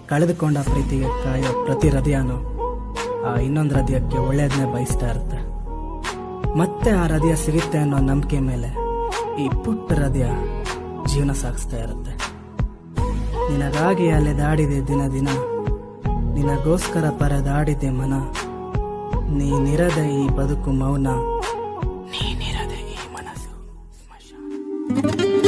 ಕಳೆದುಕೊಂಡ ಪ್ರೀತಿಗೆ ಕಾಯೋ ಪ್ರತಿ ಹೃದಯನೂ ಆ ಇನ್ನೊಂದು ಹೃದಯಕ್ಕೆ ಒಳ್ಳೆಯದನ್ನೇ ಬಯಸ್ತಾ ಇರುತ್ತೆ ಮತ್ತೆ ಆ ಹೃದಯ ಸಿಗುತ್ತೆ ಅನ್ನೋ ನಂಬಿಕೆ ಮೇಲೆ ಈ ಪುಟ್ಟ ಹೃದಯ ಜೀವನ ಸಾಗಿಸ್ತಾ ಇರುತ್ತೆ ನಿನಗಾಗಿ ಅಲೆದಾಡಿದೆ ದಿನ ದಿನ ನಿನಗೋಸ್ಕರ ಪರದಾಡಿದೆ ಮನ ನೀನಿರದ ಈ ಬದುಕು ಮೌನ ನೀನಿರದ ಈ ಮನಸ್ಸು ಸ್ಮಶಾನ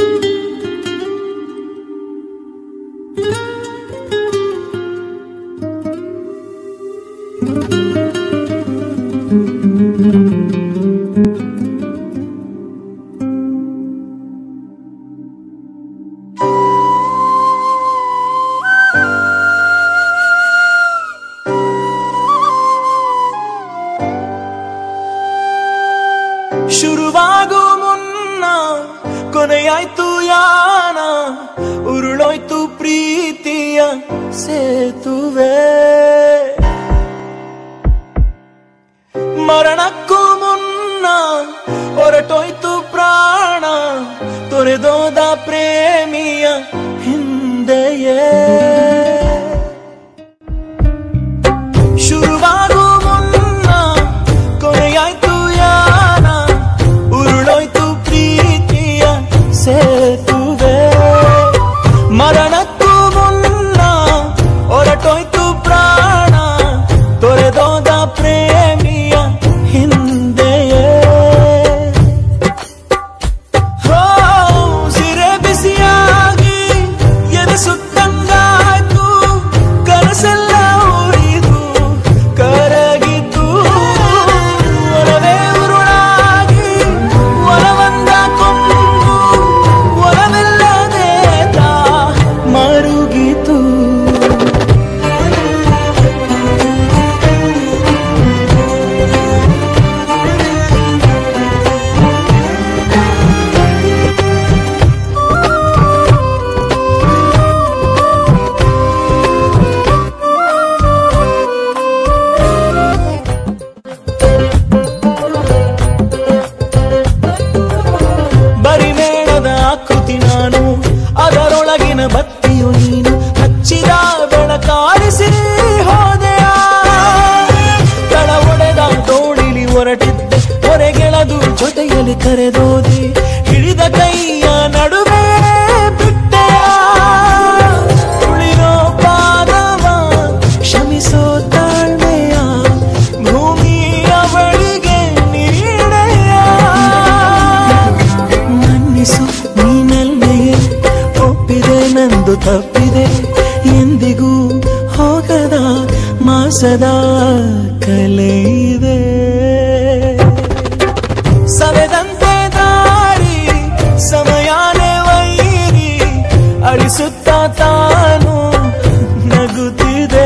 ಶುರುವಾಗೋ ಮುನ್ನ ಕೊನೆಯಾಯ್ತು ಯಾನ ಉರುಳೋಯ್ತು ಪ್ರೀತಿಯ ಸೇತುವೆ ಮರಣಕ್ಕೂ ಮುನ್ನ ಹೊರಟೋಯ್ತು ಪ್ರಾಣ ತೊರೆದೋದ ಪ್ರೇಮಿಯ ಹಿಂದೆಯೇ ಶುರುವಾಗೋ ಮುನ್ನ ಕೊನೆಯಾಯ್ತು ಯಾನ ಉರುಳೋಯ್ತು ಪ್ರೀತಿಯ ಸೇತುವೆ ಮರಣಕ್ಕೂ ಮುನ್ನ ಹೊರಟೋಯ್ತು ಪ್ರಾಣ ತೊರೆದೋದ ಪ್ರೇಮಿಯ ಹಿಂದೆಯೇ ಹೋ ಸಿರೆ ಬಿಸಿಯಾಗಿ ಎನಿಸುತ್ತಂಗಾಯ್ತು ಕನಸೆಲ್ಲ ಉರಿದು ಕರಗಿತು ಒಲವೇ ಉರುಳಾಗಿ ಒಲವಂದ ಕೊಂದು ಒಲವೆಲ್ಲದೆ ತಾ ಮರುಗಿತು ಬರಿಮೇಣದ ಆಕೃತಿ ನಾನು ಅದರೊಳಗಿನ ಬತ್ತಿಯು ನೀನು ಹಚ್ಚಿದ ಬೆಳಕಾರಿಸಿ ಹೋದೆಯ ತಳ ಒಡೆದ ತೋಳಿಲಿ ಹೊರಟಿದ್ದೆ ಹೊರಗೆಳದು ಜೊತೆಯಲ್ಲಿ ಕರೆದೋದೆ ಹಿಡಿದ ಕೈಯ ನಡುವೆ ಬಿಟ್ಟೆಯ ಉಳಿರೋ ಪಾದವ ಕ್ಷಮಿಸೋ ತಾಳ್ಮೆಯ ಭೂಮಿಯ ಬಳಿಗೆ ನೀಡೆಯ ಮನ್ನಿಸು ನೀನಲ್ಲಿಯೇ ಒಪ್ಪಿದೆ ನಂದು ತಪ್ಪಿದೆ ಎಂದಿಗೂ ಹೋಗದ ಮಾಸದ ಕಲೆಯಿದೆ ಸವೆದಂತೆ ದಾರಿ ಸಮಯಾನೇ ವೈರಿ ಅಳಿಸುತ್ತ ತಾನು ನಗುತ್ತಿದೆ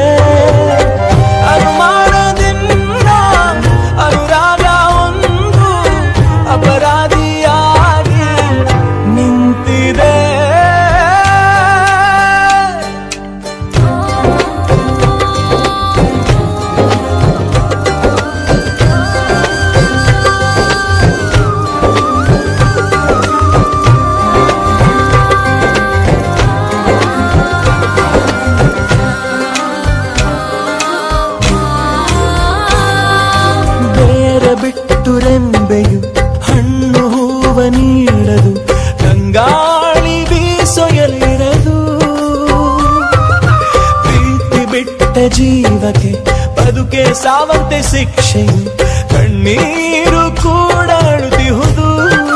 ಅನುಮಾನದಿಂದ ಅನುರಾಗ ಒಂದು ಅಪರಾಧಿಯಾಗಿ ನಿಂತಿದೆ ಬೇರೆ ಬಿಟ್ಟು ರೆಂಬೆಯು ಹಣ್ಣು ಹೂವ ನೀಡದು ಗಂಗಾಳಿ ಬೀಸೊಯಲಿರದು ಪ್ರೀತಿ ಬಿಟ್ಟ ಜೀವಕ್ಕೆ ಬದುಕೆ ಸಾವಂತೆ ಶಿಕ್ಷೆಯು ಕಣ್ಣೀರು ಕೂಡ ಅಳುತ್ತಿಹುದು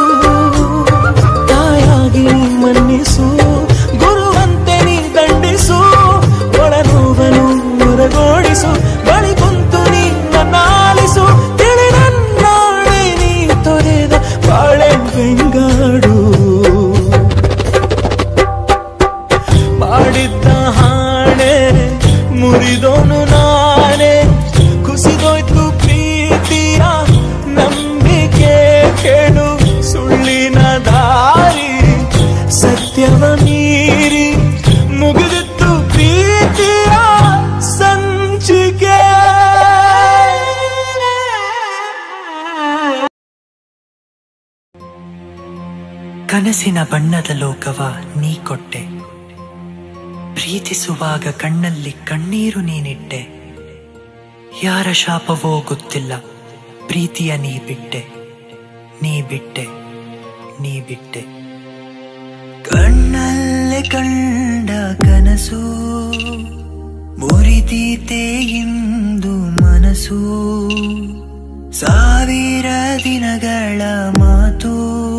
ತಾಯಾಗಿ ನೀ ಮನ್ನಿಸು ಗುರುವಂತೆ ನೀ ದಂಡಿಸು ಒಳನೋವನು ಹೊರಗೋಡಿಸು ಬಳಿ ಕುಂತು ನೀ ನನ್ನ ಆಲಿಸು ತಿಳಿ ನನ್ನಾಳೆ ನೀ ತೊರೆದ ಬಾಳೆ ಬೆಂಗಾಡು ಮಾಡಿದ್ದ ಹಾಣೆ ಮುರಿದೋನು ನಾನೇ ಕುಸಿದೋಯ್ತು ಪ್ರೀತಿಯ ನಂಬಿಕೆ ಕೆಡು ಸುಳ್ಳಿನ ದಾರಿ ಸತ್ಯವ ಮೀರಿ ಮುಗಿದಿತ್ತು ಪ್ರೀತಿಯ ಸಂಚಿಕೆ ಕನಸಿನ ಬಣ್ಣದ ಲೋಕವ ನೀ ಕೊಟ್ಟೆ ಪ್ರೀತಿಸುವಾಗ ಕಣ್ಣಲ್ಲಿ ಕಣ್ಣೀರು ನೀನಿಟ್ಟೆ ಯಾರ ಶಾಪವೋ ಗೊತ್ತಿಲ್ಲ ಪ್ರೀತಿಯ ನೀ ಬಿಟ್ಟೆ ನೀ ಬಿಟ್ಟೆ ನೀ ಬಿಟ್ಟೆ ಕಣ್ಣಲ್ಲೇ ಕಂಡ ಕನಸು ಮುರಿದೀತೆ ಇಂದು ಮನಸ್ಸು ಸಾವಿರ ದಿನಗಳ ಮಾತು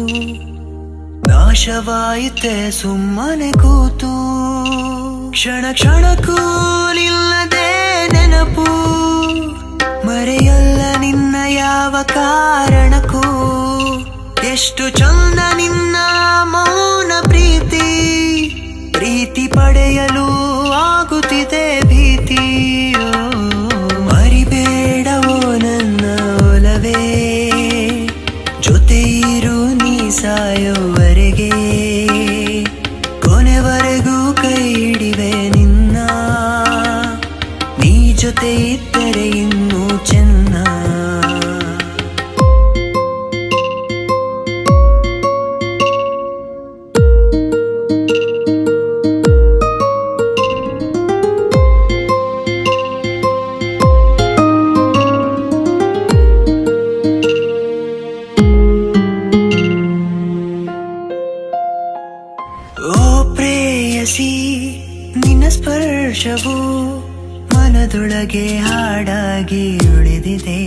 ನಾಶವಾಯಿತೆ ಸುಮ್ಮನೆ ಕೂತು ಕ್ಷಣ ಕ್ಷಣಕ್ಕೂ ನಿಲ್ಲದೆ ನೆನಪು ಮರೆಯಲ್ಲ ನಿನ್ನ ಯಾವ ಕಾರಣಕ್ಕೂ ಎಷ್ಟು ಚಂದ ನಿನ್ನ ಮೌನ ಪ್ರೀತಿ ಪ್ರೀತಿ ಪಡೆಯಲು ಆಗುತ್ತಿದೆ ಭೀತಿ ಓ, ಮರಿಬೇಡವೋ ನನ್ನ ಒಲವೇ ಜೊತೆ ಇರು ನೀ ಸಾಯೋವರೆಗೆ ಕೊನೆವರೆಗೂ ಕೈ ಹಿಡಿವೆ ನಿನ್ನ ನೀ ಜೊತೆ ಇದ್ದರೆ ಇನ್ನೂ ಚೆನ್ನ ಓ ಪ್ರೇಯಸಿ ನಿನ್ನ ಸ್ಪರ್ಶವು ಮನದೊಳಗೆ ಹಾಡಾಗಿ ಉಳಿದಿದೆ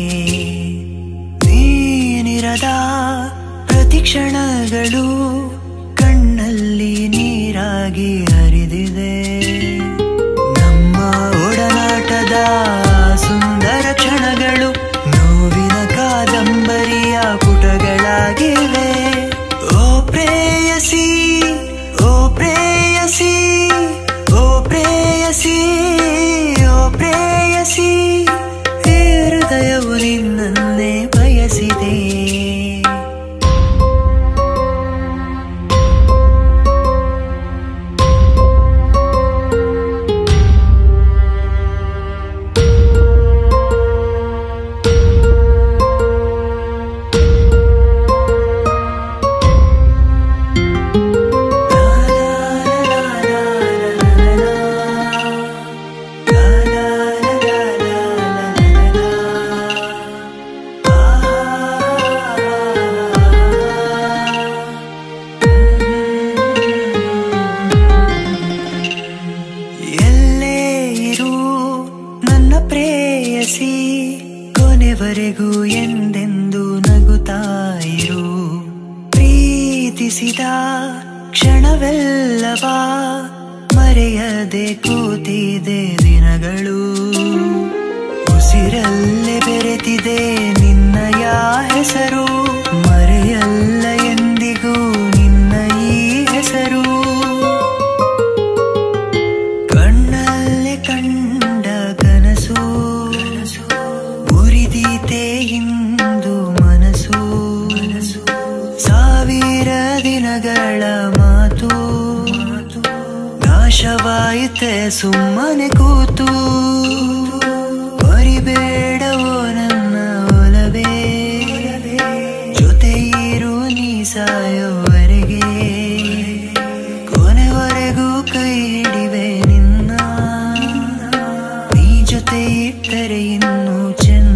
ನೀನಿರದ ಪ್ರತಿ ಕ್ಷಣಗಳು ಕಣ್ಣಲ್ಲಿ ನೀರಾಗಿ ಹರಿದಿದೆ ನಮ್ಮ ಒಡನಾಟದ ಸುಂದರ ಕ್ಷಣಗಳು ನೋವಿನ ಕಾದಂಬರಿಯ ಪುಟಗಳಾಗಿವೆ ಓ ಪ್ರೇಯಸಿ ಓ ಪ್ರೇಯಸಿ ಓ ಪ್ರೇಯಸಿ ಓ ಪ್ರೇಯಸಿ ಈ ಹೃದಯವು ನಿನ್ನನ್ನೇ ಬಯಸಿದೆ ಎಲ್ಲೇ ಇರು ನನ್ನ ಪ್ರೇಯಸಿ ಕೊನೆವರೆಗೂ ಎಂದೆಂದು ನಗುತ್ತಾ ಇರು ಪ್ರೀತಿಸಿದ ಕ್ಷಣವೆಲ್ಲವ ಮರೆಯದೆ ಕೂತಿದೆ ದಿನಗಳು ಉಸಿರಲ್ಲೇ ಬೆರೆತಿದೆ ನಿನ್ನಯ ಹೆಸರು ಮರೆಯಲ್ಲ ಎಂದಿಗೂ ನಿನ್ನ ಈ ಹೆಸರು ಕಣ್ಣಲ್ಲೇ ಕಂಡ ಕನಸು ಮುರಿದೀತೆ ಇಂದು ಮನಸ್ಸು ಸಾವಿರ ದಿನಗಳ ಮಾತು ನಾಶವಾಯಿತೆ ಸುಮ್ಮನೆ ಕೂತು ಮರಿಬೇಡವೋ ನನ್ನ ಒಲವೇ ಜೊತೆ ಇರು ನೀ ಸಾಯೋವರೆಗೆ ಕೊನೆವರೆಗೂ ಕೈ ಹಿಡಿವೆ ನಿನ್ನ ನೀ ಜೊತೆ ಇಟ್ಟರೆ ಇನ್ನೂ ಚೆನ್ನ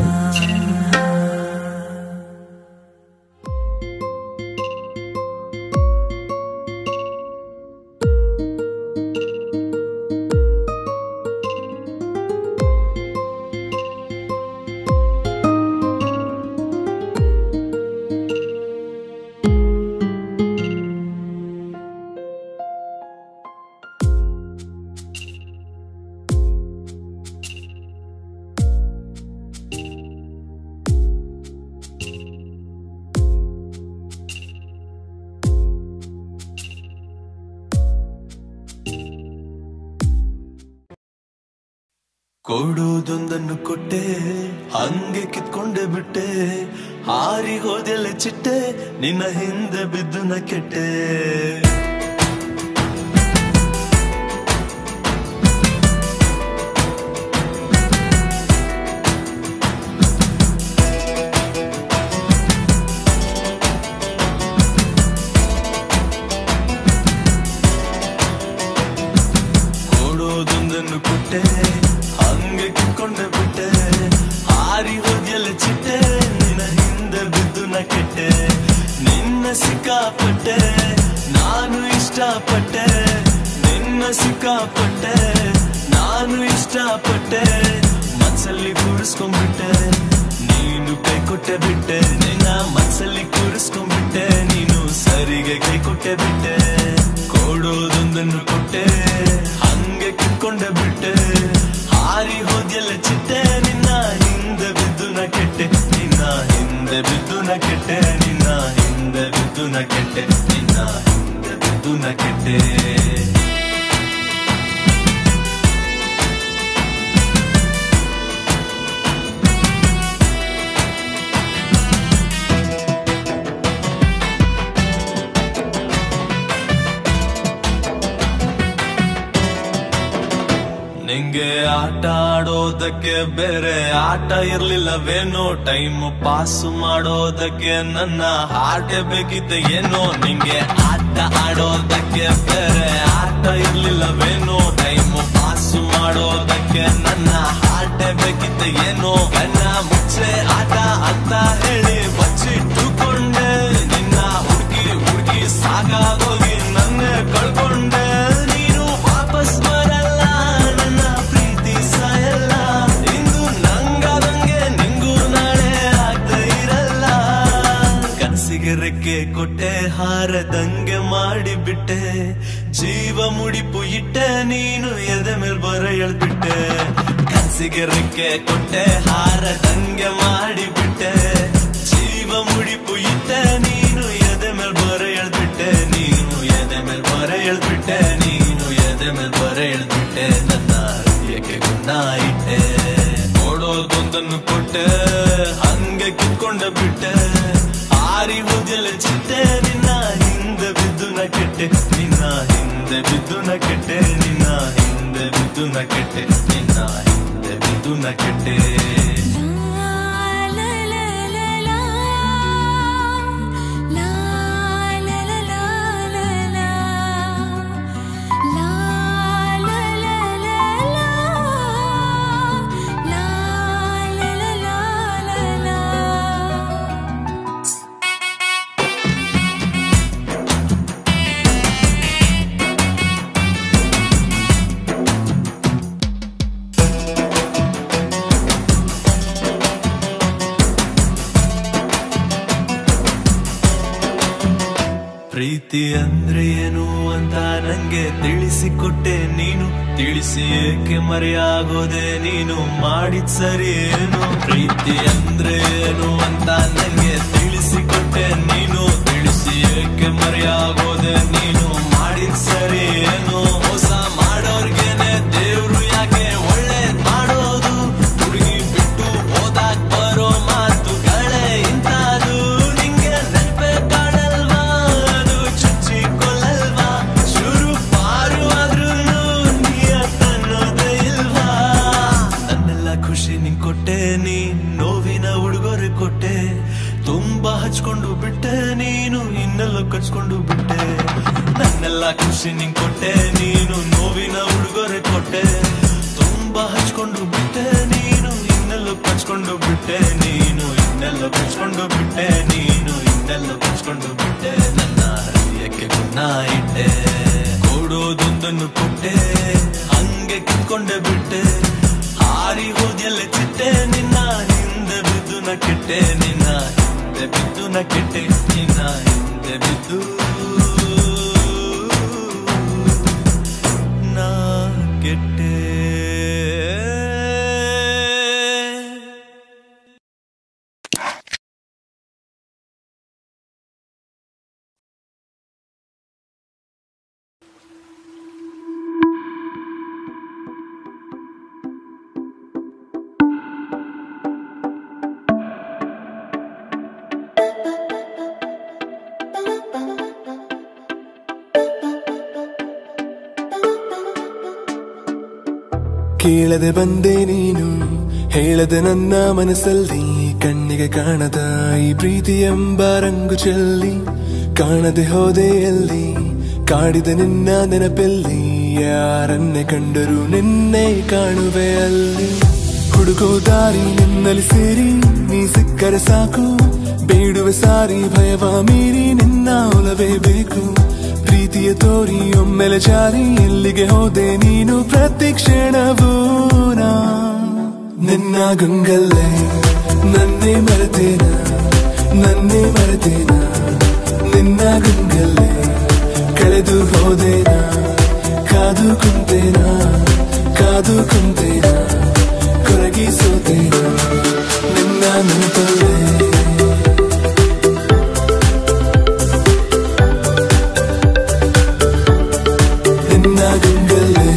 ಕೊಡುವುದೊಂದನ್ನು ಕೊಟ್ಟೆ ಹಂಗೆ ಕಿತ್ಕೊಂಡೆ ಬಿಟ್ಟೆ ಹಾರಿ ಹೋದೆಲ್ಲ ಚಿಟ್ಟೆ ನಿನ್ನ ಹಿಂದೆ ಬಿದ್ದು ನ ಕೆಟ್ಟೆ ಇಷ್ಟಪಟ್ಟೆ ನಾನು ಇಷ್ಟಪಟ್ಟೆ ಮನ್ಸಲ್ಲಿ ಕೂರಿಸ್ಕೊಂಡ್ಬಿಟ್ಟೆ ನೀನು ಕೈ ಕೊಟ್ಟೆ ಬಿಟ್ಟೆ ನಿನ್ನ ಮನ್ಸಲ್ಲಿ ಕೂರಿಸ್ಕೊಂಡ್ಬಿಟ್ಟೆ ನೀನು ಸರಿಗೆ ಕೈ ಕೊಟ್ಟೆ ಬಿಟ್ಟೆ ಕೊಡೋದೊಂದನ್ನು ಕೊಟ್ಟೆ ಹಂಗೆ ಕಿತ್ಕೊಂಡೆ ಬಿಟ್ಟೆ ಹಾರಿ ಹೋದ್ಯಲ್ಲ ಚಿಟ್ಟೆ ನಿನ್ನ ಹಿಂದೆ ಬಿದ್ದು ನ ಕೆಟ್ಟೆ ನಿನ್ನ ಹಿಂದೆ ಬಿದ್ದು ನ ಕೆಟ್ಟೆ ನಿನ್ನ ಹಿಂದೆ ಬಿದ್ದು ನ ಕೆಟ್ಟೆ ನಿನ್ನ ಹಿಂದೆ ಬಿದ್ದು ನ ಕೆಟ್ಟೆ ನಿಂಗೆ ಆಟ ಆಡೋದಕ್ಕೆ ಬೇರೆ ಆಟ ಇರ್ಲಿಲ್ಲವೇನೋ ಟೈಮ್ ಪಾಸ್ ಮಾಡೋದಕ್ಕೆ ನನ್ನ ಹಾಟೆ ಬೇಕಿದ್ದೆ ಏನೋ ನಿಂಗೆ ಆಟ ಆಡೋದಕ್ಕೆ ಬೇರೆ ಆಟ ಇರ್ಲಿಲ್ಲವೇನೋ ಟೈಮ್ ಪಾಸ್ ಮಾಡೋದಕ್ಕೆ ನನ್ನ ಹಾಟೆ ಬೇಕಿದ್ದೆ ಏನೋ ಕಣ್ಣ ಮುಚ್ಚೆ ಆಟ ಅಂತ ಹೇಳಿ ಬಚ್ಚಿಟ್ಟುಕೊಂಡೆ ನಿನ್ನ ಹುಡುಗಿ ಹುಡುಗಿ ಸಾಕಾಗೋಗಿ ನನ್ನೇ ಕಳ್ಕೊಂಡೆ ನೀನು ವಾಪಸ್ ಬರಲ್ಲ ನನ್ನ ಪ್ರೀತಿ ಸಾಯಲ್ಲ ಇಂದು ನಂಗಾದಂಗೆ ನಿಂಗೂ ನಾಳೆ ಆಗ್ತಾ ಇರಲ್ಲ ಕನಸಿಗೆ ರೆಕ್ಕೆ ಕೊಟ್ಟೆ ಹಾರದಂಗೆ ಮಾಡಿಬಿಟ್ಟೆ ಜೀವ ಮುಡಿಪು ಇಟ್ಟೆ ನೀನು ಎದೆ ಮೇಲ್ ಬರ ಎಳ್ಬಿಟ್ಟೆ ಕನಸಿಗೆ ರೆಕ್ಕೆ ಕೊಟ್ಟೆ ಹಾರದಂಗೆ ಮಾಡಿಬಿಟ್ಟೆ ಜೀವ ಮುಡಿಪು ಇಟ್ಟೆ ನೀನು ಎದೆ ಮೇಲ್ ಬರ ಎಳ್ಬಿಟ್ಟೆ ನೀನು ಎದೆ ಮೇಲ್ ಬರ ಎಳ್ಬಿಟ್ಟೆ ನೀನು ಎದೆ ಮೇಲ್ ಬರ ಎಳ್ಬಿಟ್ಟೆ ನನ್ನ ಹೃದಯಕ್ಕೆ ಗುಣ ಇಟ್ಟೆ ನೋಡೋದೊಂದನ್ನು ಕೊಟ್ಟೆ ಹಂಗೆ ಕಿತ್ಕೊಂಡ ಬಿಟ್ಟೆ ಹಾರಿ ಹೋದಿಲ್ಲ ಚಿಟ್ಟೆ ನಿನ್ನ ಹಿಂದೆ ಬಿದ್ದು ನ ಕೆಟ್ಟೆ ನಿನ್ನ ಹಿಂದೆ ಬಿದ್ದು ನ ಕೆಟ್ಟೆ ನಿನ್ನ ಹಿಂದೆ ಬಿದ್ದು ನ ಕೆಟ್ಟೆ ನಿನ್ನ ಹಿಂದೆ ಬಿದ್ದು ನ ಕೆಟ್ಟೆ ಪ್ರೀತಿ ಅಂದ್ರೆ ಏನು ಅಂತ ನಂಗೆ ತಿಳಿಸಿಕೊಟ್ಟೆ ನೀನು ತಿಳಿಸಿ ಏಕೆ ಮರೆಯಾಗೋದೆ ನೀನು ಮಾಡಿದ್ ಸರಿ ಏನು ಪ್ರೀತಿ ಅಂದ್ರೆ ಏನು ಅಂತ ನಂಗೆ ತಿಳಿಸಿಕೊಟ್ಟೆ ನೀನು ತಿಳಿಸಿ ಏಕೆ ಮರೆಯಾಗೋದೆ ನೀನು ಮಾಡಿದ್ ಸರಿ ಏನು ಮೋಸ ಮಾಡೋರ್ಗೆನೆ ದೇವ್ರು ಯಾಕೆ ಒಳ್ಳೆ ಮಾಡೋದು ಹುಡುಗಿ ಬಿಟ್ಟು ಹೋದಾಗ್ ಬರೋ ಮಾತುಗಳೇ ಇಂಥದ್ದು ನಿಂಗೆ ನೆನಪೆ ಕಾಣಲ್ವಾ ಅದು ಚುಚ್ಚಿ ಕೊಲ್ಲಲ್ವಾ ಶುರು ಪಾರು ಆದ್ರೂ ನಿಯತ್ತನ್ನೋದೇ ಇಲ್ವಾ ನನ್ನೆಲ್ಲ ಖುಷಿ ನಿಂಗ್ ಕೊಟ್ಟೆ ನೀ ನೋವಿನ ಉಡುಗೊರೆ ಕೊಟ್ಟೆ ತುಂಬಾ ಹಚ್ಕೊಂಡು ಬಿಟ್ಟೆ ನೀನು ಇನ್ನೆಲ್ಲ ಕಚ್ಕೊಂಡು ಬಿಟ್ಟೆ ನನ್ನೆಲ್ಲ ಖುಷಿ ನಿಂಗ್ ಕೊಟ್ಟೆ ನೀನು ನೋವಿನ ಉಡುಗೊರೆ ಕೊಟ್ಟೆ ತುಂಬಾ ಹಚ್ಕೊಂಡು ಬಿಟ್ಟೆ ನೀನು ಇನ್ನೆಲ್ಲ ಕಚ್ಕೊಂಡು ಬಿಟ್ಟೆ ನೀನು ಇನ್ನೆಲ್ಲ ಕಚ್ಕೊಂಡು ಬಿಟ್ಟೆ ನೀನು ಇನ್ನೆಲ್ಲ ಕಚ್ಕೊಂಡು ಬಿಟ್ಟೆ ನನ್ನ ಹೃದಯಕ್ಕೆ ಗುಣ ಇಟ್ಟೆ ಕೊಡೋದೊಂದನ್ನು ಕೊಟ್ಟೆ ಹಂಗೆ ಕಿತ್ಕೊಂಡೆ ಬಿಟ್ಟೆ ಹಾರಿ ಹೋದ್ಯಲ್ಲ ಚಿಟ್ಟೆ ನಿನ್ನ ಹಿಂದೆ ಬಿದ್ದು ನ ಕೆಟ್ಟೆ ನಿನ್ನ ಹಿಂದೆ ಬಿದ್ದು ನ ಕೆಟ್ಟೆ ನಿನ್ನ ಹಿಂದೆ ಬಿದ್ದು ನಾ ಕೆಟ್ಟೆ ಕೇಳದೆ ಬಂದೆ ನೀನು ಹೇಳದೆ ನನ್ನ ಮನಸ್ಸಲ್ಲಿ ಕಣ್ಣಿಗೆ ಕಾಣದ ಈ ಪ್ರೀತಿ ಎಂಬ ರಂಗು ಚೆಲ್ಲಿ ಕಾಣದೆ ಹೋದೆ ಎಲ್ಲಿ ಕಾಡಿದ ನಿನ್ನ ನೆನಪಲ್ಲಿ ಯಾರನ್ನೇ ಕಂಡರೂ ನಿನ್ನೆ ಕಾಣುವೆ ಅಲ್ಲಿ ಹುಡುಕೋ ದಾರಿ ನಿನ್ನಲ್ಲಿ ಸೇರಿ ನೀ ಸಿಕ್ಕರೆ ಸಾಕು ಬೇಡುವೆ ಸಾರಿ ಭಯವ ಮೀರಿ ನಿನ್ನ ಒಲವೇ ಬೇಕು ಪ್ರೀತಿ ಪ್ರೀತಿಯ ತೋರಿ ಒಮ್ಮೆಲೆ ಜಾರಿ ಎಲ್ಲಿಗೆ ಹೋದೆ ನೀನು ಪ್ರತಿ ಕ್ಷಣವೂ ನಾ ನಿನ್ನ ಗಂಗಲ್ಲೇ ನನ್ನೇ ಮರೆತೇನ ನನ್ನೇ ಮರೆತೇನ ನಿನ್ನ ಗಂಗಲ್ಲೇ ಕಳೆದು ಹೋದೇನ ಕಾದು ಕುಂತೇನ ಕಾದು ಕುಂತೇನ ಕೊರಗಿ ಸೋತೇನ ನಿನ್ನ ನೆನಪಲ್ಲೇ ನಿನ್ನ ಗಂಗಲ್ಲೇ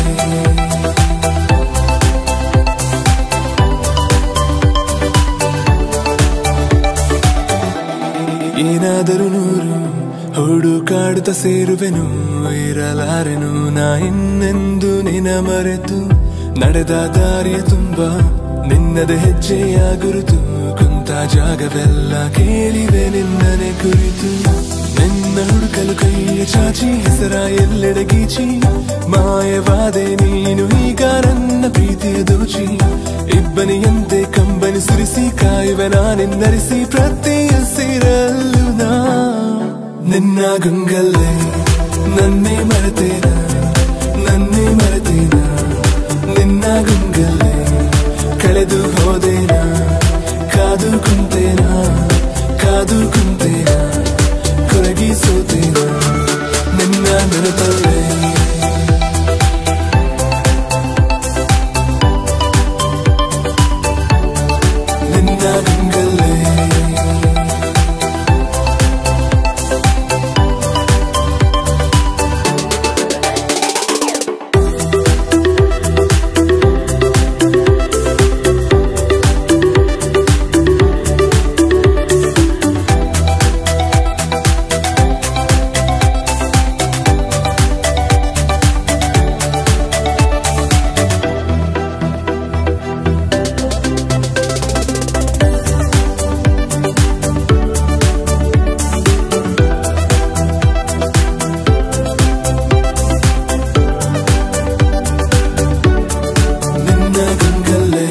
ಏನಾದರೂ ನೂರು ಹುಡುಕಾಡುತ್ತ ಸೇರುವೆನು ಇರಲಾರೆನು ನಾ ಇನ್ನೆಂದು ನಿನ ಮರೆತು ನಡೆದ ದಾರಿಯ ತುಂಬ ನಿನ್ನದೆ ಹೆಜ್ಜೆಯ ಗುರುತು ಕುಂತ ಜಾಗವೆಲ್ಲ ಕೇಳಿವೆ ನಿನ್ನನೆ ಕುರಿತು ನಿನ್ನ ಹುಡುಕಲು ಕೈಯ ಚಾಚಿ ಹೆಸರ ಎಲ್ಲೆಡೆ ಗೀಚಿ ಮಾಯವಾದೆ ನೀನು ಈಗ ನನ್ನ ಪ್ರೀತಿಯ ದೋಚಿ ಇಬ್ಬನಿಯಂತೆ ಕಂಬನಿ ಸುರಿಸಿ ಕಾಯುವೆ ನಾನೆಂದರಿಸಿ ಪ್ರತಿ ಹಸಿರಲ್ಲೂ ನಾ ನಿನ್ನ ಗಂಗಲ್ಲೇ ನನ್ನೇ ಮರೆತೇನ ನನ್ನೇ ಮರೆತೇನ ನಿನ್ನ ಗಂಗಲ್ಲೇ ಕಳೆದು ಹೋದೇನ ಕಾದು ಕುಂತೇನ ಕಾದು ಕುಂತೇನ ಕೊರಗಿ ಸೋತೇನ ನಿನ್ನ ನೆನಪಲ್ಲೇ ನಿನ್ನ ಗಂಗಲ್ಲೇ ನಿನ್ನ ಗಂಗಲ್ಲೇ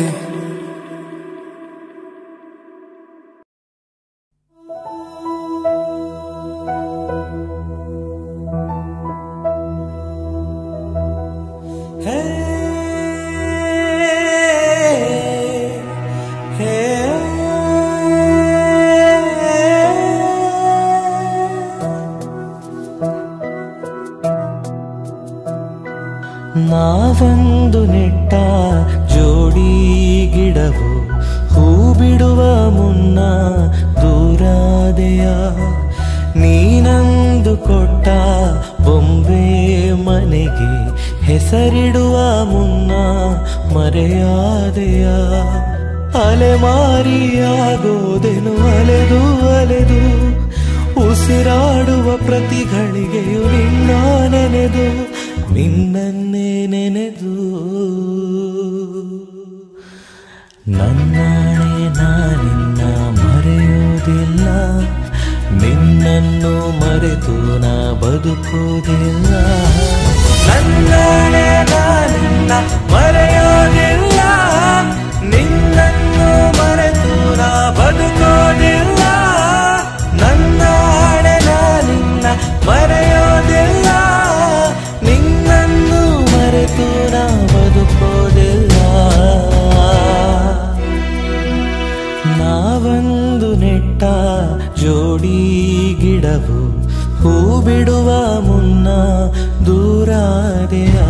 ನಾವೊಂದು ನೆಟ್ಟ ಜೋಡಿ ಗಿಡವು ಹೂ ಬಿಡುವ ಮುನ್ನ ದೂರಾದೆಯ ನೀನಂದು ಕೊಟ್ಟ ಬೊಂಬೆ ಮನೆಗೆ ಹೆಸರಿಡುವ ಮುನ್ನ ಮರೆಯಾದೆಯ ಅಲೆಮಾರಿಯಾಗೋದೆನು ಅಲೆದು ಅಲೆದು ಉಸಿರಾಡುವ ಪ್ರತಿ ಘಳಿಗೆಯು ನಿನ್ನ ನೆನೆದು ನಿನ್ನನ್ನೇ ನೆನೆದು ನನ್ನಾಣೆ ನಾನಿನ್ನ ಮರೆಯುವುದಿಲ್ಲ ನಿನ್ನನ್ನು ಮರೆತು ನಾ ಬದುಕುವುದಿಲ್ಲ ನನ್ನಾಣೆ ನಾನಿನ್ನ ಮರೆಯೋದಿಲ್ಲ ನಿನ್ನನ್ನು ಮರೆತು ನಾ ಬದುಕೋದಿಲ್ಲ ನನ್ನಾಣೆ ನಾನಿನ್ನ ಮರೆಯೋದಿಲ್ಲ ನಿನ್ನನ್ನು ಮರೆತು ನಾ ಬದುಕೋದಿಲ್ಲ ನಾವೊಂದು ನೆಟ್ಟ ಜೋಡಿ ಗಿಡವು ಹೂ ಬಿಡುವ ಮುನ್ನ ದೂರಾದೆಯ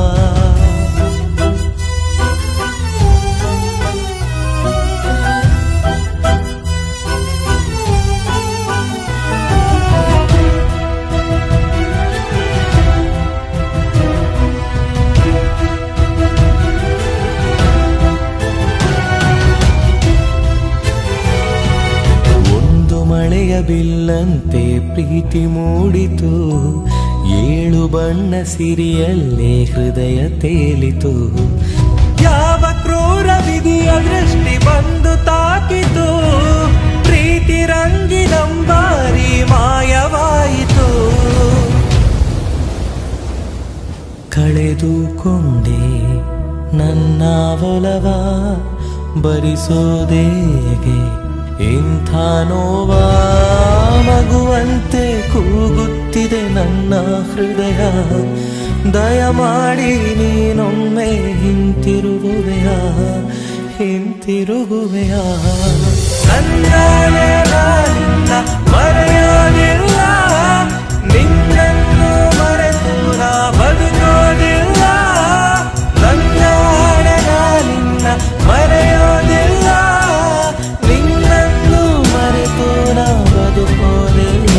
ಒಂದು ಮಳೆಯ ಬಿಲ್ಲಂತೆ ಪ್ರೀತಿ ಮೂಡಿತು ಏಳು ಬಣ್ಣ ಸಿರಿಯಲ್ಲೇ ಹೃದಯ ತೇಲಿತು ಯಾವ ಕ್ರೂರ ವಿಧಿಯ ದೃಷ್ಟಿ ಬಂದು ತಾಕಿತು ಪ್ರೀತಿ ರಂಗಿನಂಬಾರಿ ಮಾಯವಾಯಿತು ಕಳೆದುಕೊಂಡೆ ನನ್ನ ಒಲವ ಭರಿಸೋದೇಗೆ ಇಂಥ ನೋವಾ ಮಗುವಂತೆ ಕೂಗುತ್ತಿದೆ ನನ್ನ ಹೃದಯ ದಯಮಾಡಿ ನೀನೊಮ್ಮೆ ಹಿಂತಿರುಗುವೆಯ ಹಿಂತಿರುಗುವೆಯ ನನ್ನಾಳೆ ನಾನಿನ್ನ ಮರೆಯೋದಿಲ್ಲ ನಿನ್ನನ್ನು ಮರೆತು ನಾ ಬದುಕೋದಿಲ್ಲ ನನ್ನಾಳೆ ನಾನಿನ್ನ ಮರೆಯೋದಿಲ್ಲ ನಿನ್ನನ್ನು ಮರೆತು ನಾ ಬದುಕೋದಿಲ್ಲ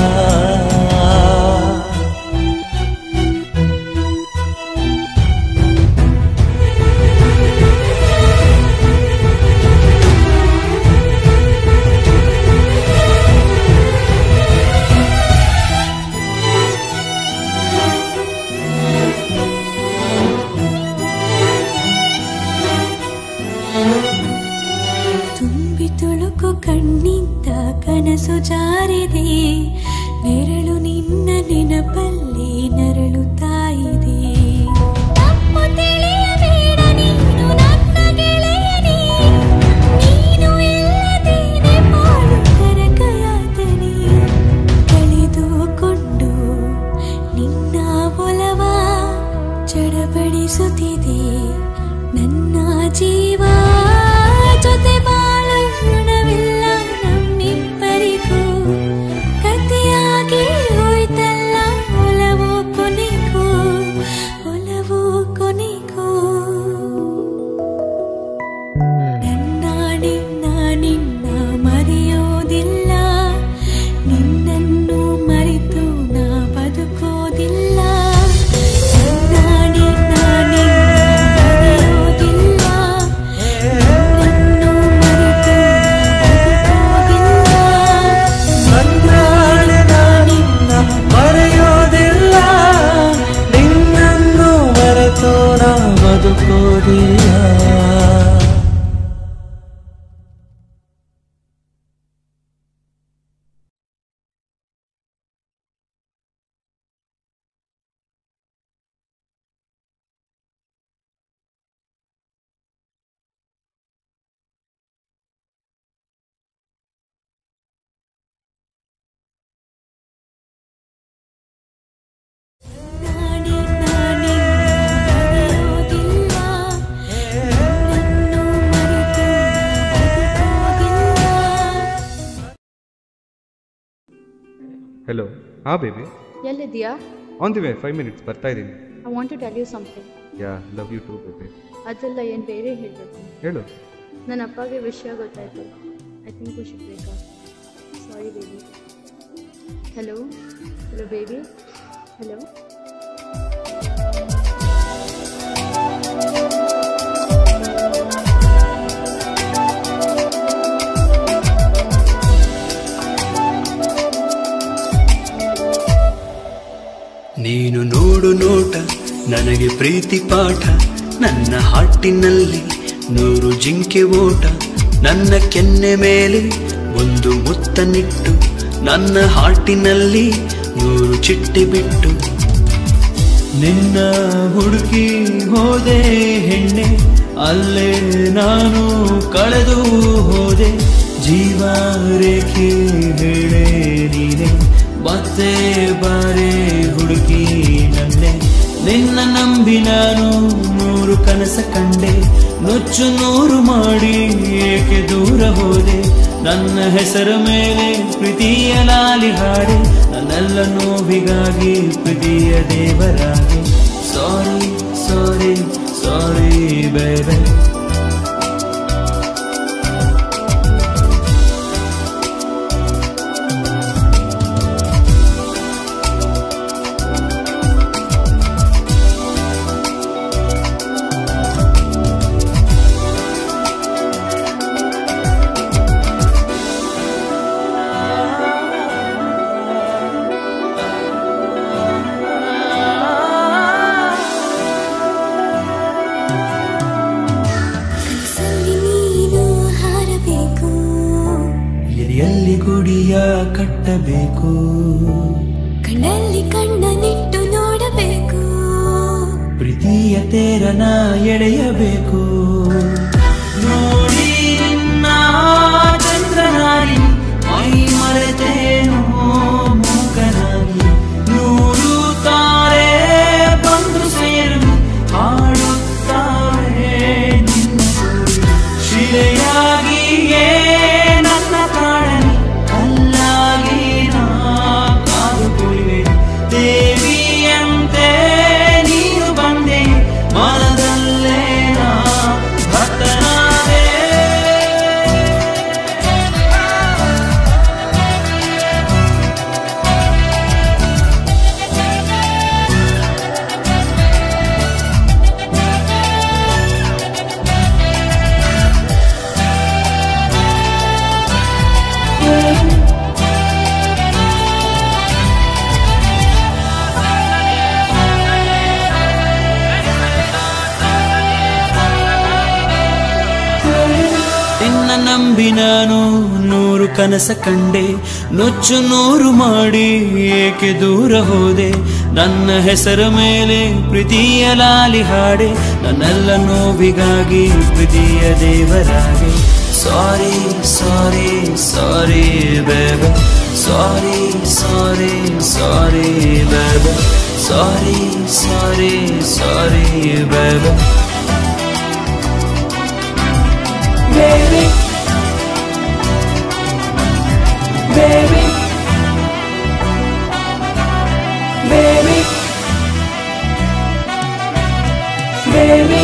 ತುಂಬಿ ತುಳುಕು ಕಣ್ಣಿಂದ ಕನಸು ಜಾರಿದೆ ನೆರಳು ನಿನ್ನ ನೆನಪಲ್ಲಿ ನರಳುತ್ತಾ ಇದೆ ತಪ್ಪು ತಿಳಿಯಬೇಡ ನೀನು ನನ್ನ ಗೆಳೆಯನೇ ನೀನು ಇಲ್ಲದೇನೆ ಬಾಳು ಕರಕಯಾತನೆ ಕಳೆದುಕೊಂಡು ನಿನ್ನ ಒಲವ ಚಡಪಡಿಸುತ್ತಿದೆ ನನ್ನ ಜೀವ ಜೊತೆ ಬಾಳು ಋಣವಿಲ್ಲ ನಮ್ಮಿಬ್ಬರಿಗೂ ಕಥೆಯಾಗಿ ಹೋಯ್ತಲ್ಲ ಒಲವು ಕೊನೆಗೂ ಒಲವು ಕೊನೆಗೂ ನನ್ನ ನಿನ್ನ ನಿನ್ನ ಮರೆಯೋದಿಲ್ಲ ನಿನ್ನನ್ನು ಮರೆತು ನಾ ಬದುಕೋದಿಲ್ಲ ನನ್ನ ನಿನ್ನ ನಿನ್ನ ಮರೆಯೋದಿಲ್ಲ ನಿನ್ನನ್ನು ಮರೆತು ನನ್ನಾಳೆ ನಾನಿನ್ನ ಮರೆಯೋದಿಲ್ಲ ನಿನ್ನನ್ನು ಮರೆತು ನಾ ಬದುಕೋದಿಲ್ಲ ನಾಡಿ ನಾಡಿ ಮರೆಯೋದಿಲ್ಲ ನಿನ್ನನ್ನು ಮರೆತು ಬದುಕೋದಿಲ್ಲ ಹಲೋ ಹಾ ಬೇಬಿ ಎಲ್ಲಿದ್ಯಾ on the way five minutes ಬರ್ತಾ ಇದ್ದೀನಿ I want to tell you something yeah love you too baby ಅದೆಲ್ಲ ಏನು ಬೇರೆ ಹೇಳಬೇಕು ಹೇಳು ನನ್ನ ಅಪ್ಪಗೆ ವಿಷಯ ಗೊತ್ತಾಯ್ತು ಐ ಥಿಂಕ್ ವಿ ಶುಡ್ ಬೇಕಾ sorry baby hello hello baby hello ನೀನು ನೋಡು ನೋಟ ನನಗೆ ಪ್ರೀತಿ ಪಾಠ ನನ್ನ ಹಾಟಿನಲ್ಲಿ ನೂರು ಜಿಂಕೆ ಓಟ ನನ್ನ ಕೆನ್ನೆ ಮೇಲೆ ಒಂದು ಮುತ್ತನಿಟ್ಟು ನನ್ನ ಹಾಟಿನಲ್ಲಿ ನೂರು ಚಿಟ್ಟೆ ಬಿಟ್ಟು ನಿನ್ನ ಹುಡುಕಿ ಹೋದೆ ಹೆಣ್ಣೆ ಅಲ್ಲೇ ನಾನು ಕಳೆದು ಹೋದೆ ಜೀವ ರೇಖೆ ಹೇಳೆ ನೀನೆ ಮತ್ತೆ ಬಾರೆ ಹುಡುಕಿ ನನ್ನೆ ನಿನ್ನ ನಂಬಿ ನಾನು ನೂರು ಕನಸ ಕಂಡೆ ನುಚ್ಚು ನೂರು ಮಾಡಿ ಏಕೆ ದೂರ ಹೋದೆ ನನ್ನ ಹೆಸರ ಮೇಲೆ ಪ್ರೀತಿಯ ಲಾಲಿ ಹಾಡೆ ನನ್ನೆಲ್ಲ ನೋವಿಗಾಗಿ ಪ್ರೀತಿಯ ದೇವರಾಗೆ ಸಾರಿ ಸಾರಿ ಸಾರಿ ಬೇಬೆ ಕನಸಲ್ಲಿ ನೀನು ಹಾರಬೇಕು ಎದೆಯಲ್ಲಿ ಗುಡಿಯ ಕಟ್ಟಬೇಕು ಕಣ್ಣಲ್ಲಿ ಕಣ್ಣನಿಟ್ಟು ನೋಡಬೇಕು ಪ್ರೀತಿಯ ತೇರನ ಎಳೆಯಬೇಕು ನೋಡಿ ನಿನ್ನ ಚಂದ್ರನಾರಿ ಮೈ ಮರೆತೇನು ನಂಬಿ ನಾನು ನೂರು ಕನಸ ಕಂಡೆ ನುಚ್ಚು ನೂರು ಮಾಡಿ ಏಕೆ ದೂರ ಹೋದೆ ನನ್ನ ಹೆಸರ ಮೇಲೆ ಪ್ರೀತಿಯ ಲಾಲಿ ಹಾಡೆ ನನ್ನೆಲ್ಲ ನೋವಿಗಾಗಿ ಪ್ರೀತಿಯ ದೇವರಾಗೆ ಸಾರಿ ಸಾರಿ ಸಾರಿ ಬೇಬ ಸಾರಿ ಸಾರಿ ಸಾರಿ ಬೇಬ ಸಾರಿ ಸಾರಿ ಸಾರಿ ಬೇಬ baby, baby, baby, baby.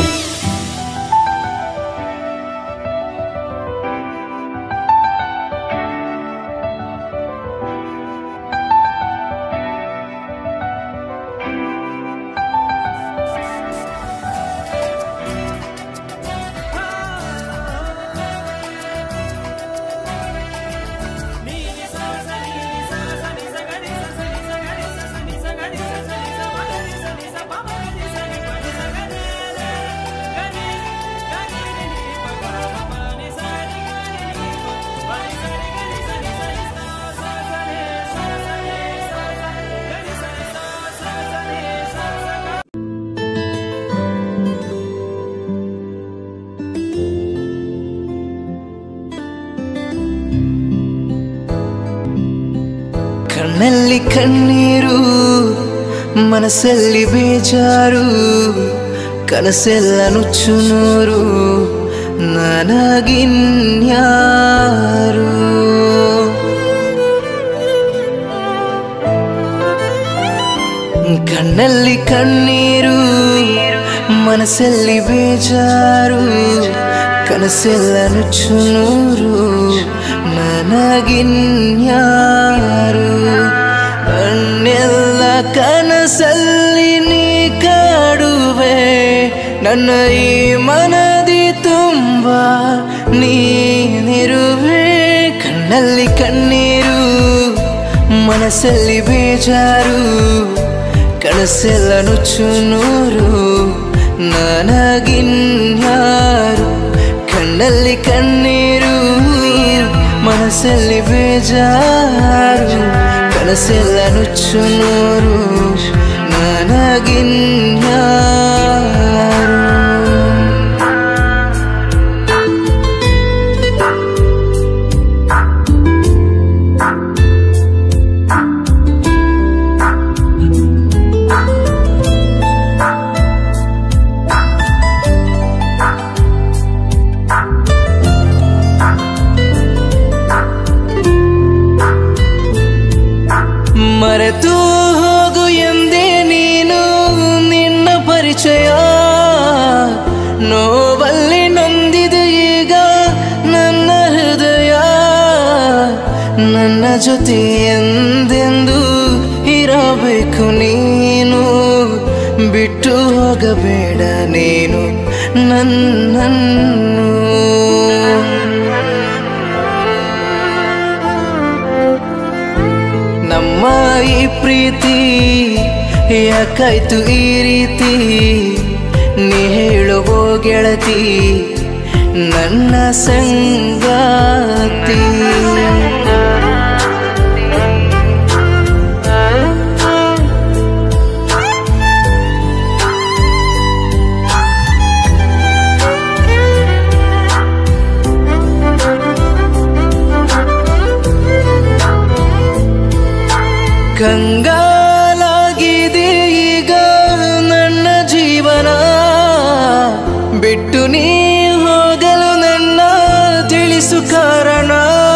ಕಣ್ಣಲ್ಲಿ ಕಣ್ಣೀರು ಮನಸ್ಸಲ್ಲಿ ಬೇಜಾರು ಕನಸೆಲ್ಲ ನುಚ್ಚು ನೂರು ನನಗಿನ್ಯಾರು ಕಣ್ಣಲ್ಲಿ ಕಣ್ಣೀರು ಮನಸ್ಸಲ್ಲಿ ಬೇಜಾರು ಕನಸೆಲ್ಲ ನುಚ್ಚು ನೂರು ನನಗಿನ್ಯಾರು ಕಣ್ಣೆಲ್ಲ ಕನಸಲ್ಲಿ ನೀ ಕಾಡುವೆ ನನ್ನ ಈ ಮನದಿ ತುಂಬ ನೀನಿರುವೆ ಕಣ್ಣಲ್ಲಿ ಕಣ್ಣೀರು ಮನಸ್ಸಲ್ಲಿ ಬೇಜಾರು ಕನಸೆಲ್ಲ ನುಚ್ಚು ನೂರು ನನಗಿನ್ಯಾರು ಕಣ್ಣಲ್ಲಿ ಕಣ್ಣೀರು ಮನಸ್ಸಲ್ಲಿ ಬೇಜಾರು ಕನಸೆಲ್ಲ ನುಚ್ಚು ನೂರು ನನಗಿನ್ಯಾರು ಮರೆತು ಹೋಗು ಎಂದೇ ನೀನು ನಿನ್ನ ಪರಿಚಯ ನೋವಲ್ಲಿ ನೊಂದಿದೆ ಈಗ ನನ್ನ ಹೃದಯ ನನ್ನ ಜೊತೆ ಎಂದೆಂದು ಇರಬೇಕು ನೀನು ಬಿಟ್ಟು ಹೋಗಬೇಡ ನೀನು ನನ್ನನ್ನು ನಮ್ಮ ಈ ಪ್ರೀತಿ ಯಾಕಾಯ್ತು ಈ ರೀತಿ ನೀ ಹೇಳುವೋ ಗೆಳತಿ ನನ್ನ ಸಂಗಾತಿ ಕಂಗಾಲಾಗಿದೆ ಈಗ ನನ್ನ ಜೀವನ ಬಿಟ್ಟು ನೀ ಹೋಗಲು ನನ್ನ ತಿಳಿಸು ಕಾರಣ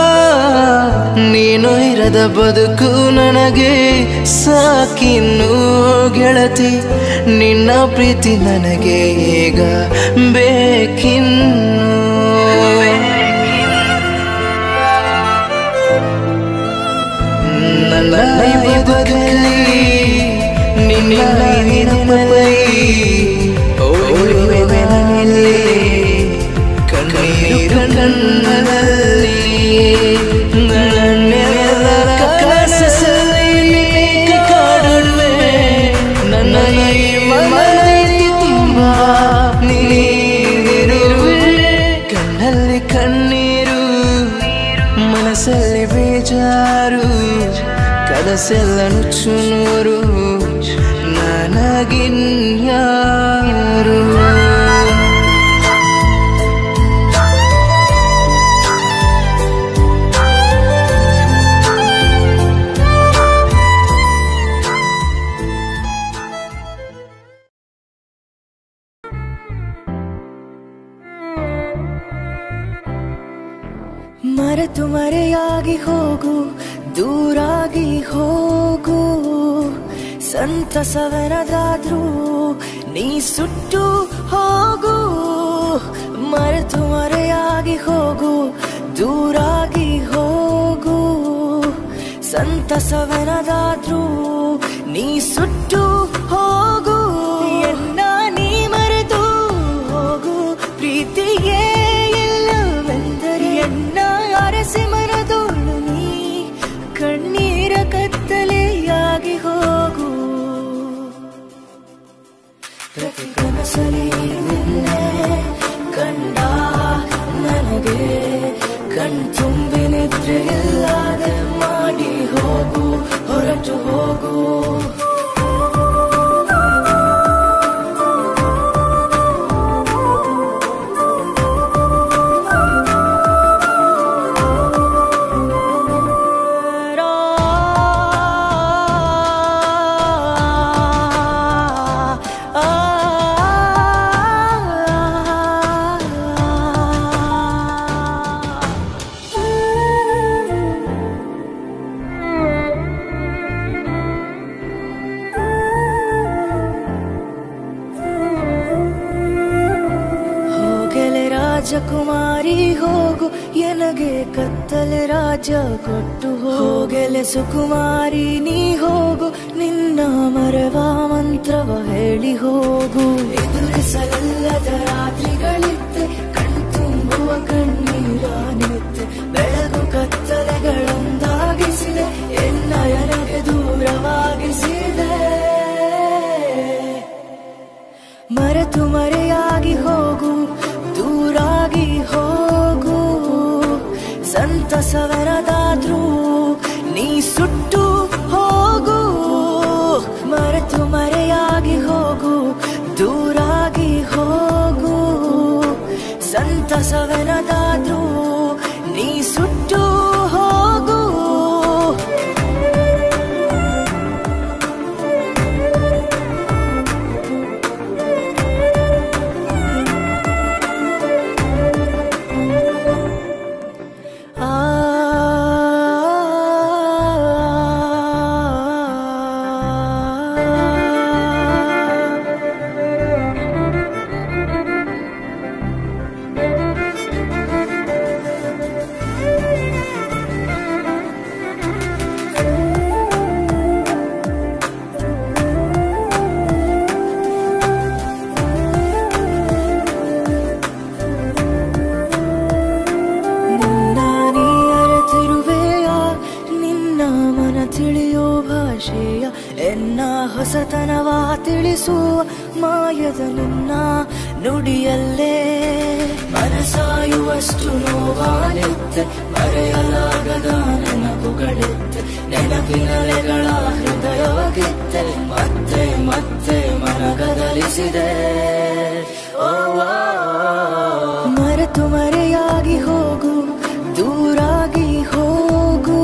ನೀನು ಇರದ ಬದುಕು ನನಗೆ ಸಾಕಿನ್ನು ಗೆಳತಿ ನಿನ್ನ ಪ್ರೀತಿ ನನಗೆ ಈಗ ಬೇಕಿನ್ನು ನನ್ನ ಈ ಬದುಕಲ್ಲಿ ನಿನ್ನ ನೆನಪಲ್ಲಿ ಓಡುವೆ ನಾನಿಲ್ಲಿ ಕಣ್ಣೀರು ಕಣ್ಣಲ್ಲಿ ನನ್ನೆಲ್ಲ ಕನಸಲ್ಲಿ ನೀ ಕಾಡುವೆ ನನ್ನ ಈ ಮನದಿ ತುಂಬ ನೀನಿರುವೆ ಕಣ್ಣಲ್ಲಿ ಕಣ್ಣೀರು ಮನಸ್ಸಲ್ಲಿ ಬೇಜಾರು ಕನಸೆಲ್ಲ ನುಚ್ಚು ನೂರು ನನಗಿನ್ಯಾರು ಮರೆತು ಮರೆಯಾಗಿ ಹೋಗು ದೂರಾಗಿ ಹೋಗು ಸಂತಸವನದಾದ್ರೂ ನೀ ಸುಟ್ಟು ಹೋಗು ಮರೆತು ಮರೆಯಾಗಿ ಹೋಗು ದೂರಾಗಿ ಹೋಗು ಸಂತಸವನದಾದ್ರೂ ನೀ ಸುಟ್ಟು ಹೋಗು ಎನ್ನ ನೀ ಮರೆತು ಹೋಗು ಪ್ರೀತಿಯೇ ಇಲ್ಲವೆಂದರೆ ಎನ್ನ ಅರಸಿ ಮರದೋಳು ನೀ ಕಣ್ಣೀರ ಕತ್ತಲೆಯಾಗಿ ಹೋಗು ಪ್ರತಿ ಕನಸಲಿ ನಿನ್ನೆ ಕಂಡ ನನಗೆ ಕಣ್ತುಂಬಿ ನಿದ್ರೆ ಇಲ್ಲದೆ ಮಾಡಿ ಹೋಗು ಹೊರಟು ಹೋಗು ಹೋಗಲೆ ರಾಜಕುಮಾರಿ ಹೋಗು ಎನಗೆ ಕತ್ತಲೆ ರಾಜ ಕೊಟ್ಟು ಹೋಗಲೆ ಸುಕುಮಾರಿ ನೀ ಹೋಗು ನಿನ್ನ ಮರವ ಮಂತ್ರವ ಹೇಳಿ ಹೋಗು ಎದುರಿಸಲಲ್ಲದ ರಾತ್ರಿಗಳಿತ್ತೆ ಕಣ್ತುಂಬುವ ಕಣ್ಣೀರ ನಿತ್ತೆ ಬೆಳಗು ಕತ್ತಲೆಗಳೊಂದಾಗಿಸಿದೆ ಎನ್ನ ನನಗೆ ದೂರವಾಗಿಸಿದೆ ಮರೆತು ಮರೆಯಾಗಿ ಹೋಗು ದೂರಾಗಿ ಹೋಗು ಸಂತಸವನದಾದ್ರೂ ನೀ ಸುಟ್ಟು ಹೋಗು ಮರೆತು ಮರೆಯಾಗಿ ಹೋಗು ದೂರಾಗಿ ಹೋಗು ಸಂತಸವನದಾದ್ರೂ ನೀ ಸುಟ್ಟು ಹೋಗು ನಿನ್ನ ನೀ ಅರತಿರುವೆಯ ನಿನ್ನ ಮನ ತಿಳಿಯೋ ಭಾಷೆಯ ಎನ್ನ ಹೊಸತನವ ತಿಳಿಸುವ ಮಾಯದ ನಿನ್ನ ನುಡಿಯಲ್ಲೇ ಮನಸಾಯುವಷ್ಟು ನೋವಾನಿತ್ತೆ ಮರೆಯಲಾಗದ ನೆನಪುಗಳಿತ್ತೆ ನೆನಪಿನಲೆಗಳ ಹೃದಯವಾಗಿತ್ತೆ ಮತ್ತೆ ಮತ್ತೆ ಮನಗದಲಿಸಿದೆ ಓ ಆ. ಮರೆತು ಮರೆಯಾಗಿ ಹೋಗು ದೂರಾಗಿ ಹೋಗು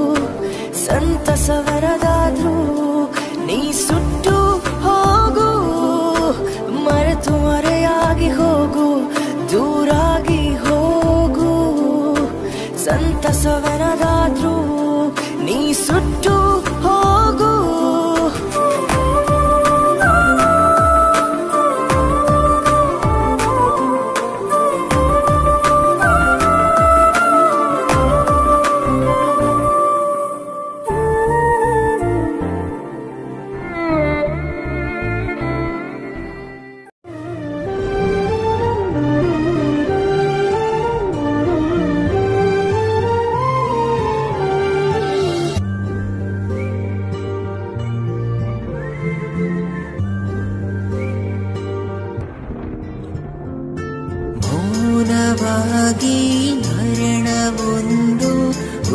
ಸಂತಸವರದಾದ್ರೂ ನೀ ಸುಟ್ಟು ಹೋಗು ಮರೆತು ಮರೆಯಾಗಿ ಹೋಗು ದೂರಾಗಿ ಹೋಗು ಸಂತಸವನದಾದ್ರೂ ನೀ ಸುಟ್ಟು ಹೋಗು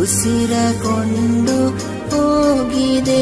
ಉಸಿರಗೊಂಡು ಹೋಗಿದೆ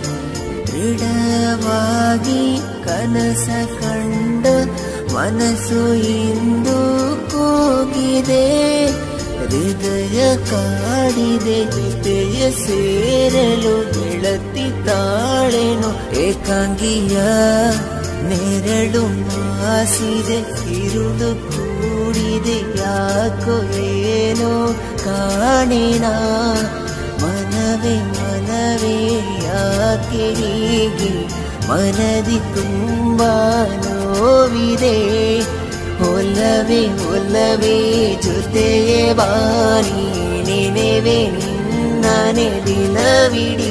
ದೃಢವಾಗಿ ಕನಸ ಕಂಡ ಮನಸ್ಸು ಇಂದು ಕೂಗಿದೆ ಹೃದಯ ಕಾಡಿದೆ ಜೊತೆಯ ಸೇರಲು ಗೆಳತಿ ತಾಳೆನು ಏಕಾಂಗಿಯ ನೆರಳು ಮಾಸಿದೆ ಇರುಳು ಕೂಡಿದೆ ಯಾಕೋ ಏನೋ ಕಾಣಿನ ಮನವೇ ಮನವೇ ಯಾಕೆ ಹೀಗೆ ಮನದಿ ತುಂಬ ನೋವಿದೆ ಒಲ್ಲವೇ ಒಲ್ಲವೇ ಜೊತೆಯೇ ಬಾರಿ ನೆನೆವೆ ನಿನ್ನನೆ ದಿನವಿಡೀ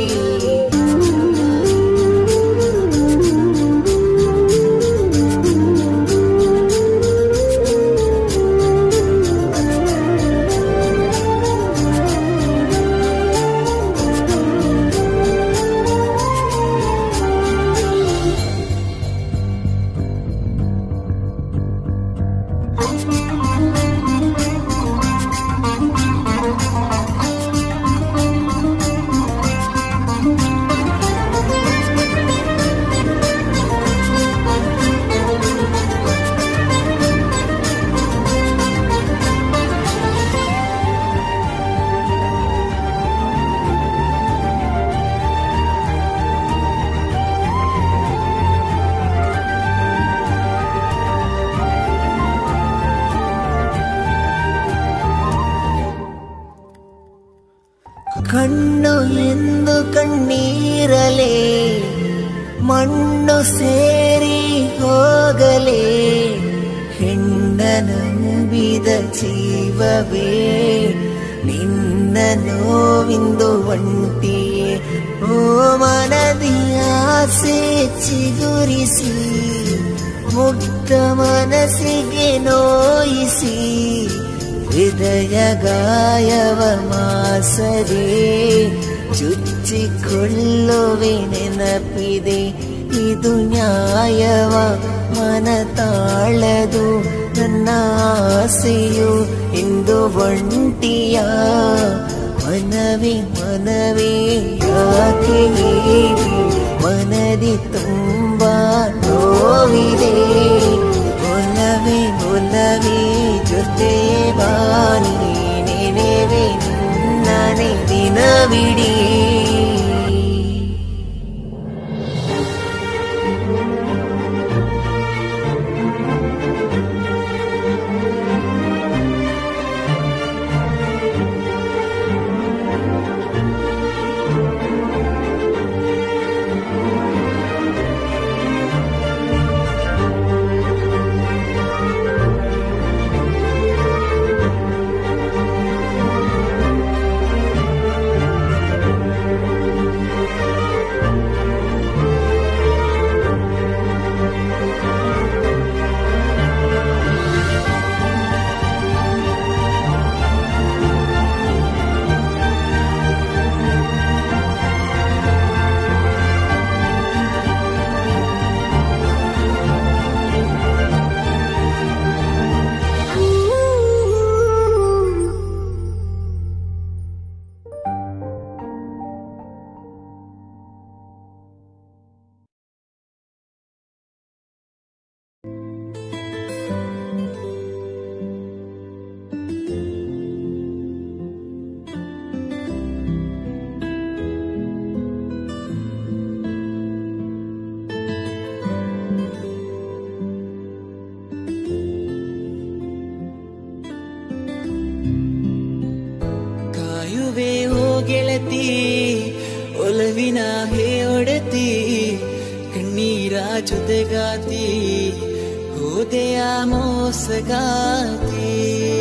ಕಣ್ಣು ಎಂದು ಕಣ್ಣೀರಲೆ ಮಣ್ಣು ಸೇರಿ ಹೋಗಲೇ ಹೆಣ್ಣ ನಂಬಿದ ಜೀವವೇ ನಿನ್ನ ನೋವಿಂದು ಒಂಟಿಯೇ ಓ ಮನದಿ ಆಸೆ ಚಿಗುರಿಸಿ ಮುಗ್ಧ ಮನಸ್ಸಿಗೆ ನೋಯಿಸಿ ಹೃದಯ ಗಾಯವ ಮಾಸದೆ ಚುಚ್ಚಿಕೊಳ್ಳುವೆ ನೆನಪಿದೆ ಇದು ನ್ಯಾಯವ ಮನ ತಾಳದು ನನ್ನ ಆಸೆಯು ಇಂದು ಒಂಟಿಯ ಮನವೇ ಮನವೇ ಯಾಕೆ ಹೀಗೆ ಮನದಿ ತುಂಬ ನೋವಿದೆ ಒಲವೇ ಒಲವೇ ಜೊತೆ ಬಾನಿ ನೆನೆವೆ ನನೆ ದಿನವಿಡೀ ಕಾಯುವೆ ಓ ಗೆಳತಿ ಒಲವಿನ ಹೇ ಒಡತಿ ಕಣ್ಣೀರ ಜೊತೆಗಾತಿ ಹೋದೆಯ ಮೋಸಗಾತಿ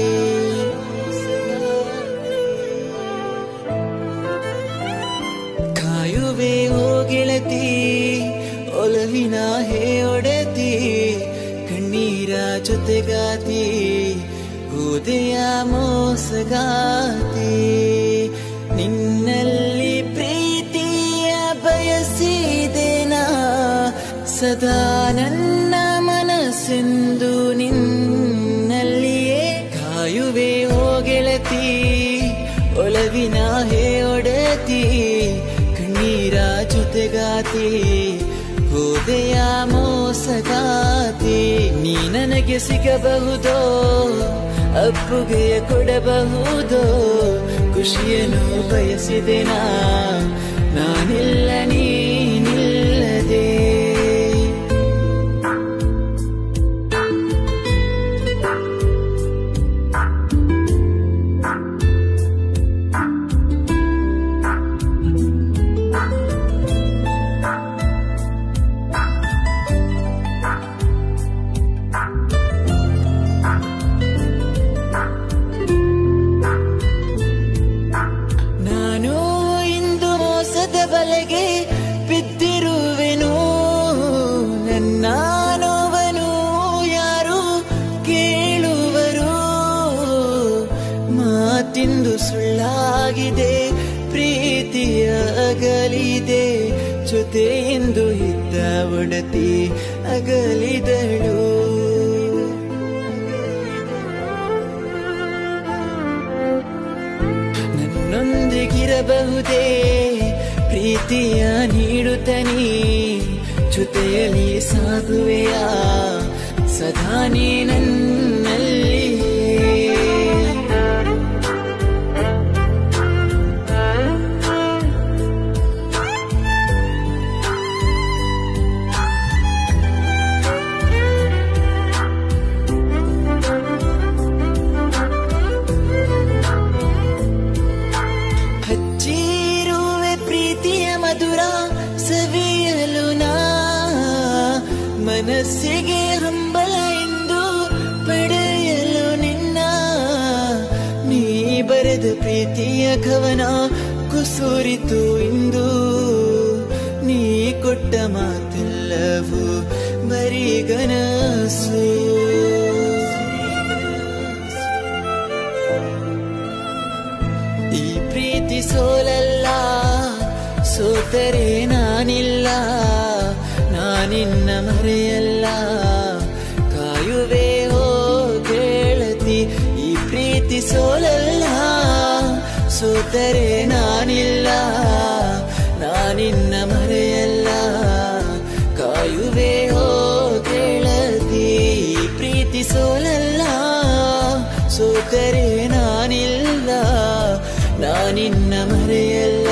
ಕಾಯುವೆ ಓ ಗೆಳತಿ ಒಲವಿನ ಹೇ ಒಡತಿ ಕಣ್ಣೀರ ಜೊತೆಗಾತಿ ಹೃದಯ ಮೋಸಗಾತಿ ನಿನ್ನಲ್ಲಿ ಪ್ರೀತಿಯ ಬಯಸಿದೆನಾ ಸದಾ ನನ್ನ ಮನಸ್ಸೆಂದು ನಿನ್ನಲ್ಲಿಯೇ ಕಾಯುವೆ ಓ ಗೆಳತಿ ಒಲವಿನ ಜೊತೆಗಾತಿ ಹೋದೆಯ ಮೋಸಗಾತಿ ನೀ ನನಗೆ ಸಿಗಬಹುದೋ ಅಪ್ಪುಗೆಯ ಕೊಡಬಹುದೋ ಖುಷಿಯನ್ನು ಬಯಸಿದೆನಾ ನಾನಿಲ್ಲ ನೀನಿಲ್ಲದೆ ನಾನು ಇಂದು ಮೋಸದ ಬಲೆಗೆ ಬಿದ್ದಿರುವೆನು ನನ್ನ ನೋವನು ಯಾರು ಕೇಳುವರು ಮಾತಿಂದು ಸುಳ್ಳಾಗಿದೆ ಪ್ರೀತಿಯ ಅಗಲಿದೆ ಜೊತೆಯೆಂದು ಇದ್ದ ಒಡತಿ ಅಗಲಿದಳು ನನ್ನೊಂದಿಗಿರಬಹುದೇ ಪ್ರೀತಿಯ ನೀಡುತ್ತನೀ ಜೊತೆಯಲ್ಲಿ ಸಾಗುವೆಯ ಸದಾ ನೀ ನನ್ನಲ್ಲಿ ಹಚ್ಚಿರುವೆ ಪ್ರೀತಿಯ ಮಧುರ ಸವಿಯಲು ನಾ ಮನಸ್ಸಿಗೆ ಹಂಬಲ ಎಂದು ಪಡೆಯಲು ನಿನ್ನ ನೀ ಬರೆದ ಪ್ರೀತಿಯ ಕವನ ಕುಸುರಿತು ಇಂದು ನೀ ಕೊಟ್ಟ ಮಾತೆಲ್ಲವೂ ಬರಿಗನಸು ಈ ಪ್ರೀತಿ ಸೋಲಲ್ಲ ಸೋತರೆ ನಾನಿಲ್ಲ ನಾನಿನ್ನ ಮರೆಯಲ್ಲ ಕಾಯುವೆ ಹೋ ಗೆಳತಿ ಈ ಪ್ರೀತಿ ಸೋಲಲ್ಲ ಸೋತರೆ ನಾನಿಲ್ಲ ನಾನಿನ್ನ ಮರೆಯಲ್ಲ ಕಾಯುವೆ ಹೋ ಗೆಳತಿ ಈ ಪ್ರೀತಿ ಸೋಲಲ್ಲ ಸೋತರೆ ನಾನಿಲ್ಲ ನಾನಿನ್ನ ಮರೆಯಲ್ಲ